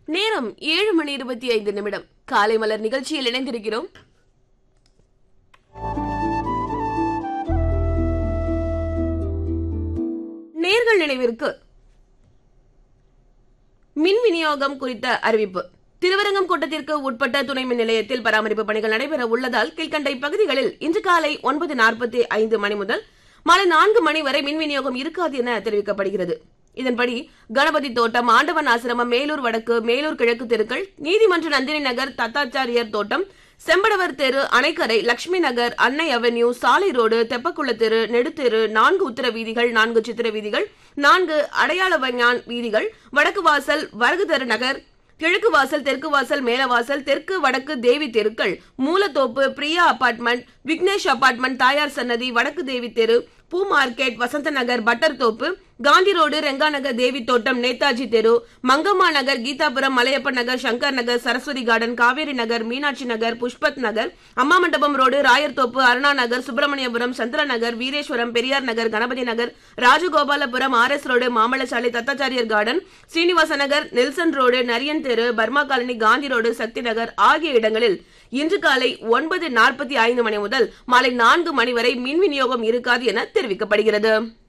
நேரம் ஏழு மணி இருபத்தி ஐந்து நிமிடம் காலை மலர் நிகழ்ச்சியில் இணைந்திருக்கிறோம் நேர்கள் நினைவிற்கு மின் விநியோகம் குறித்த அறிவிப்பு திருவரங்கம் கூட்டத்திற்கு உட்பட்ட துணை மின் நிலையத்தில் பராமரிப்பு பணிகள் நடைபெற உள்ளதால் கீழ்கண்ட இப்பகுதிகளில் இன்று காலை ஒன்பது நாற்பத்தி ஐந்து மணி முதல் மாலை நான்கு மணி வரை மின் விநியோகம் இருக்காது என தெரிவிக்கப்படுகிறது இதன்படி கணபதி தோட்டம் ஆண்டவன் ஆசிரமம் மேலூர் வடக்கு மேலூர் கிழக்கு தெருக்கள் நீதிமன்ற நந்தினி நகர் தத்தாச்சாரியார் தோட்டம் செம்படவர் தெரு அணைக்கரை லட்சுமி நகர் அன்னை அவென்யூ சாலை ரோடு தெப்பக்குள தெரு நெடுத்தெரு நான்கு உத்தர வீதிகள் நான்கு சித்திர வீதிகள் நான்கு அடையாள வஞ்ஞான் வீதிகள் வடக்கு வாசல் வரகுதரு நகர் கிழக்கு வாசல் தெற்கு வாசல் மேலவாசல் தெற்கு வடக்கு தேவி தெருக்கள் மூலத்தோப்பு பிரியா அபார்ட்மெண்ட் விக்னேஷ் அபார்ட்மெண்ட் தாயார் சன்னதி வடக்கு தேவி தெரு பூ மார்க்கெட் வசந்த நகர் பட்டர் தோப்பு காந்தி ரோடு ரெங்கா நகர் தேவி தோட்டம் நேதாஜி தெரு Mangamma Nagar Geethapuram Malaiyappan Nagar Shankar Nagar Saraswathi garden Kaveri Nagar Meenakshi Nagar Pushpa Nagar Amma Mandapam road Rayarthoppu Aruna Nagar Subramaniapuram Chandra Nagar Veeraswaram Periyar Nagar Ganapathi Nagar Rajagopalapuram R S road Mamallasalai Thathachariar garden Srinivasa Nagar Nelson road Nariyan தெரு Burma colony Gandhi road Sakthi Nagar ஆகிய இடங்களில் இன்று காலை ஒன்பது நாற்பத்தி ஐந்து மணி முதல் மாலை நான்கு மணி வரை மின் விநியோகம் இருக்காது என தெரிவிக்கப்படுகிறது